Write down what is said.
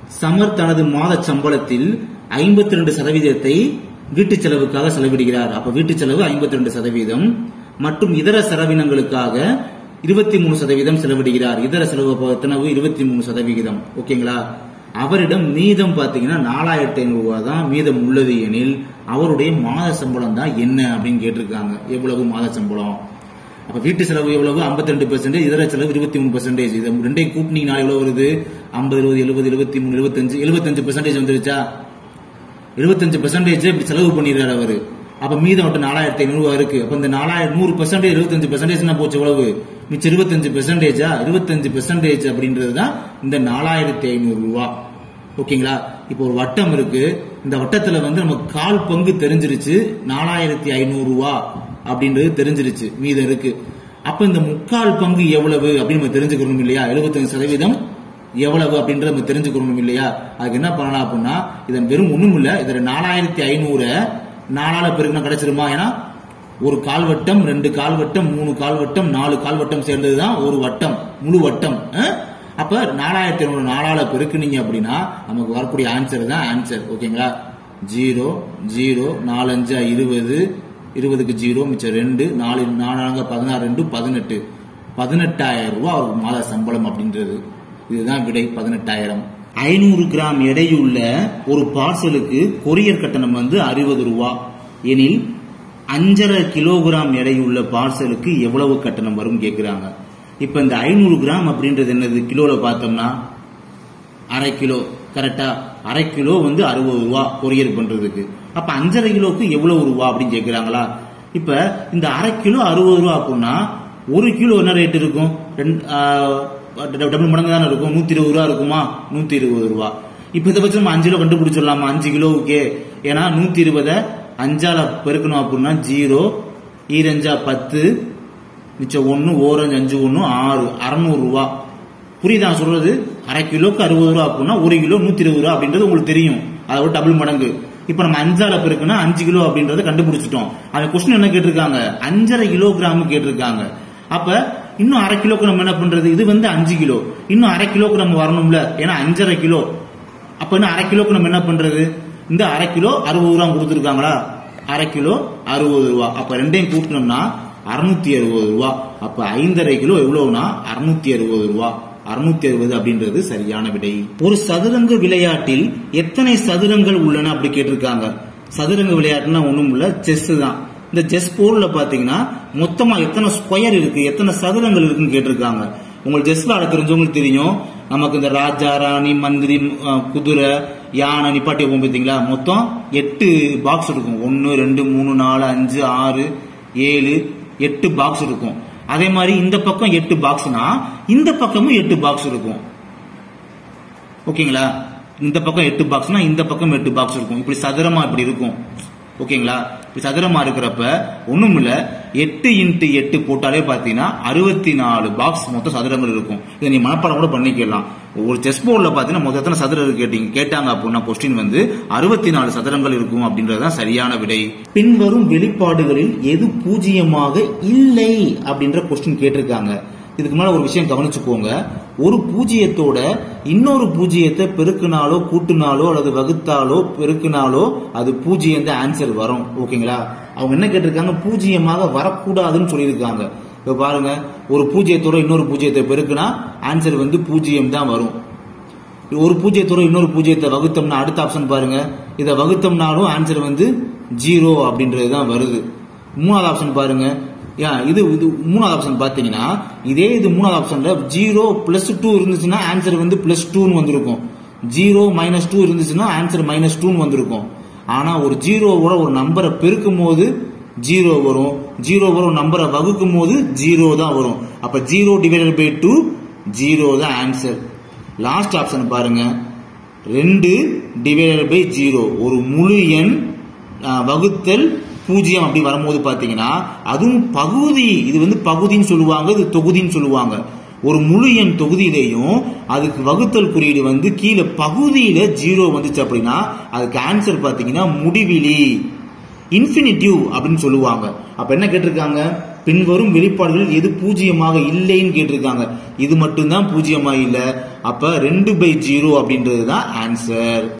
சமர் தனது மாத சம்பளத்தில் ஐம்பத்தி ரெண்டு சதவீதத்தை வீட்டு செலவுக்காக செலவிடுகிறார் அப்ப வீட்டு செலவு ஐம்பத்தி ரெண்டு சதவீதம் மற்றும் இதர செலவினங்களுக்காக இருபத்தி மூணு சதவீதம் செலவிடுகிறார் இதர செலவு பொறுத்தனவு இருபத்தி மூணு சதவிகிதம் ஓகேங்களா அவரிடம் மீதம் பாத்தீங்கன்னா நாலாயிரத்தி ஐநூறு ரூபாய் தான் மீதம் உள்ளது எனில் அவருடைய மாத சம்பளம் தான் என்ன அப்படின்னு கேட்டிருக்காங்க எவ்வளவு மாத சம்பளம் அப்ப வீட்டு செலவு எவ்வளவு 52% ரெண்டு பெர்சென்டேஜ் இதர செலவு இருபத்தி மூணு பெர்சென்டேஜ் இது ரெண்டையும் கூட்டினீங்கன்னா எவ்வளவு வருது ஐம்பது இருபது எழுபது எழுபத்தி மூணு எழுபத்தஞ்சு எழுபத்தஞ்சு பெர்சென்டேஜ் வந்துருச்சா எழுபத்தஞ்சு பெர்சென்டேஜ் இப்படி செலவு பண்ணிடுறாரு அவரு அப்ப மீதம் மட்டும் நாலாயிரத்தி ஐநூறு ரூபாய் இருக்கு அப்ப இந்த நாலாயிரம் நூறு பெர்சென்டேஜ் இருபத்தஞ்சு பெர்சென்டேஜ் போச்சு எவ்வளவு மிச்சம் இருபத்தஞ்சு பெர்சென்டேஜா இருபத்தஞ்சு பெர்சென்டேஜ் அப்படின்றது தான் இந்த நாலாயிரத்தி ஐநூறு ரூபாய் ஓகேங்களா இப்போ ஒரு வட்டம் இருக்கு இந்த வட்டத்துல வந்து நமக்கு கால் பங்கு தெரிஞ்சிருச்சு நாலாயிரத்தி ஐநூறு ரூபா அப்படின்றது தெரிஞ்சிருச்சு மீதம் இருக்கு அப்ப இந்த முக்கால் பங்கு எவ்வளவு அப்படின்னு நம்ம தெரிஞ்சுக்கணும் இல்லையா 75% சதவீதம் எவ்வளவு அப்படின்றத நம்ம தெரிஞ்சுக்கணும் இல்லையா அதுக்கு என்ன பண்ணலாம் அப்படின்னா இதன் வெறும் ஒண்ணும் இல்ல இதுல நாலாயிரத்தி ஐநூறு நாலால பெருக்கினா கிடைச்சிருமா ஏன்னா ஒரு கால்வட்டம் ரெண்டு கால்வட்டம் மூணு கால்வட்டம் நாலு கால்வட்டம் சேர்ந்ததுதான் ஒரு வட்டம் முழு வட்டம் அஹ்? அப்ப நாலாயிரத்தி ஐநூறு நாலால பெருக்குனீங்க அப்படின்னா நமக்கு வரக்கூடிய ஆன்சர் தான் ஆன்சர் ஓகேங்களா ஜீரோ ஜீரோ நாலஞ்சா இருபது இருபதுக்கு ஜீரோ மிச்சம் ரெண்டு நாலு நாலாங்க பதினாறு ரெண்டு பதினெட்டு பதினெட்டாயிரம் ரூபாய் அவருக்கு மாத சம்பளம் அப்படின்றது இதுதான் விடை பதினெட்டாயிரம் ஐநூறு கிராம் எடையுள்ள ஒரு பார்சலுக்கு கொரியர் கட்டணம் வந்து அறுபது ரூபா எனில் அஞ்சரை கிலோகிராம் எடையுள்ள பார்சலுக்கு எவ்வளவு கட்டணம் வரும் கேக்குறாங்க இப்ப இந்த ஐநூறு கிராம் அப்படின்றது என்னது கிலோல பார்த்தோம்னா அரை கிலோ கரெக்டா அரை கிலோ வந்து அறுபது ரூபா கொரியர் பண்றதுக்கு அப்ப அஞ்சரை கிலோக்கு எவ்வளவு ரூபா அப்படின்னு கேக்குறாங்களா இப்ப இந்த அரை கிலோ அறுபது ரூபா அப்படின்னா ஒரு கிலோ என்ன ரேட் இருக்கும் ரெண்டு, ஆஹ், டபுள் மடங்கு தானே இருக்கும் நூத்தி இருபது ரூபா இருக்குமா நூத்தி இருபது ரூபா இப்ப இதை வச்சு நம்ம அஞ்சு கிலோ கண்டுபிடிச்சிடலாமா அஞ்சு கிலோவுக்கே ஏன்னா நூத்தி இருபதை அஞ்சால பெருக்கணும் அப்படின்னா ஜீரோ ஈரஞ்சா பத்து மிச்சம் ஒன்னு ஓரஞ்சு அஞ்சு ஒன்னு ஆறு அறுநூறு ரூபா புரியுதா நான் சொல்றது அரை கிலோக்கு அறுபது ரூபா அப்படின்னா ஒரு கிலோ நூத்தி இருபது ரூபா அப்படின்றது உங்களுக்கு தெரியும் அதோட டபுள் மடங்கு இப்ப நம்ம அஞ்சால பெருக்குன்னா அஞ்சு கிலோ அப்படின்றத கண்டுபிடிச்சிட்டோம் அவன் கொஸ்டின் என்ன கேட்டிருக்காங்க அஞ்சரை கிலோகிராம் கேட்டிருக்காங்க அப்ப இன்னும் அரை கிலோக்கு நம்ம என்ன பண்றது இது வந்து அஞ்சு கிலோ இன்னும் அரை கிலோக்கு நம்ம வரணும்ல ஏன்னா அஞ்சரை கிலோ அப்ப இன்னும் அரை கிலோக்கு நம்ம என்ன பண்றது இந்த அரை கிலோ அறுபது ரூபா கொடுத்துருக்காங்களா அரை கிலோ அறுபது ரூபா அப்ப ரெண்டையும் கூட்டினோம்னா அறுநூத்தி அறுபது ரூபா அப்ப ஐந்தரை கிலோ எவ்வளவுனா அறுநூத்தி அறுபது ரூபா அறுநூத்தி அறுபது அப்படின்றது சரியான விடை ஒரு சதுரங்க விளையாட்டில் எத்தனை சதுரங்கள் உள்ளன அப்படி கேட்டிருக்காங்க சதுரங்க விளையாட்டுனா ஒண்ணும் இல்ல செஸ் தான் இந்த செஸ் போர்டுல பாத்தீங்கன்னா மொத்தமா எத்தனை ஸ்கொயர் இருக்கு எத்தனை சதுரங்கள் இருக்குன்னு கேட்டிருக்காங்க உங்களுக்கு செஸ் விளையாட தெரிஞ்சவங்களுக்கு தெரியும் நமக்கு இந்த ராஜா ராணி மந்திரி அஹ், குதிரை யானை நிப்பாட்டி வைப்போம் பார்த்தீங்களா மொத்தம் எட்டு பாக்ஸ் இருக்கும் ஒன்னு ரெண்டு மூணு நாலு அஞ்சு ஆறு ஏழு எட்டு பாக்ஸ் இருக்கும் அதே மாதிரி இந்த பக்கம் எட்டு பாக்ஸ்னா இந்த பக்கமும் எட்டு பாக்ஸ் இருக்கும் ஓகேங்களா இந்த பக்கம் எட்டு பாக்ஸ்னா இந்த பக்கம் எட்டு பாக்ஸ் இருக்கும் இப்படி சதுரமா இப்படி இருக்கும் ஓகேங்களா இப்படி சதுரமா இருக்கிறப்ப ஒண்ணும் இல்ல எட்டு இன்ட்டு எட்டு போட்டாலே பாத்தீங்கன்னா அறுபத்தி நாலு பாக்ஸ் மொத்தம் சதுரங்கள் இருக்கும் இதை நீ மனப்பாடம் கூட பண்ணிக்கலாம் ஒரு செஸ் போர்டில் பாத்தீங்கன்னா மொத்தம் எத்தனை சதுரம் இருக்கு கேட்டீங்க கேட்டாங்க அப்படின்னா கொஸ்டின் வந்து அறுபத்தி நாலு சதுரங்கள் இருக்கும் அப்படின்றதுதான் சரியான விடை பின்வரும் வெளிப்பாடுகளில் எது பூஜ்ஜியமாக இல்லை அப்படின்ற கொஸ்டின் கேட்டிருக்காங்க இதுக்கு மேல ஒரு விஷயம் கவனிச்சுக்கோங்க ஒரு பூஜ்ஜியத்தோட இன்னொரு பூஜ்ஜியத்தை பெருக்குனாலோ கூட்டுனாலோ அல்லது வகுத்தாலோ பெருக்குனாலோ அது பூஜ்ஜியம் தான் ஆன்சர் வரும் ஓகேங்களா அவங்க என்ன கேட்டிருக்காங்க பூஜ்ஜியமாக வரக்கூடாதுன்னு சொல்லியிருக்காங்க இப்ப பாருங்க ஒரு பூஜ்ஜியத்தோட இன்னொரு பூஜ்ஜியத்தை பெருக்குனா ஆன்சர் வந்து பூஜ்ஜியம் தான் வரும் ஒரு பூஜ்ஜியத்தோட இன்னொரு பூஜ்ஜியத்தை வகுத்தோம்னா அடுத்த ஆப்ஷன் பாருங்க இதை வகுத்தோம்னாலும் ஆன்சர் வந்து ஜீரோ அப்படின்றது தான் வருது மூணாவது ஆப்ஷன் பாருங்க ஏன் இது இது மூணாவது ஆப்ஷன் பாத்தீங்கன்னா இதே இது மூணாவது ஆப்ஷன்ல ஜீரோ பிளஸ் டூ இருந்துச்சுன்னா ஆன்சர் வந்து பிளஸ் டூன்னு வந்திருக்கும் ஜீரோ மைனஸ் டூ இருந்துச்சுன்னா ஆன்சர் மைனஸ் டூன்னு வந்திருக்கும் ஆனா ஒரு ஜீரோவோட ஒரு நம்பரை பெருக்கும் போது ஜீரோ வரும் ஜீரோ வரும் நம்பரை வகுக்கும் போது ஜீரோ தான் வரும் அப்ப zero divided by two zero தான் ஆன்சர் லாஸ்ட் ஆப்ஷன் பாருங்க ரெண்டு டிவைடட் பை ஜீரோ ஒரு முழு எண் ஆ, வகுத்தல் பூஜ்ஜியம் அப்படி வரும்போது பாத்தீங்கன்னா அதுவும் பகுதி இது வந்து பகுதின்னு சொல்லுவாங்க இது தொகுதின்னு சொல்லுவாங்க ஒரு முழு எண் தொகுதியிலையும் அதுக்கு வகுத்தல் குறியீடு வந்து கீழே பகுதியில ஜீரோ வந்துச்சு அப்படின்னா அதுக்கு ஆன்சர் பாத்தீங்கன்னா முடிவிலி இன்ஃபினிட்டிவ் அப்படின்னு சொல்லுவாங்க அப்ப என்ன கேட்டிருக்காங்க பின்வரும் வெளிப்பாடுகள் எது பூஜ்ஜியமாக இல்லைன்னு கேட்டிருக்காங்க இது மட்டும்தான் பூஜ்ஜியமா இல்ல அப்ப ரெண்டு பை ஜீரோ அப்படின்றது தான் ஆன்சர்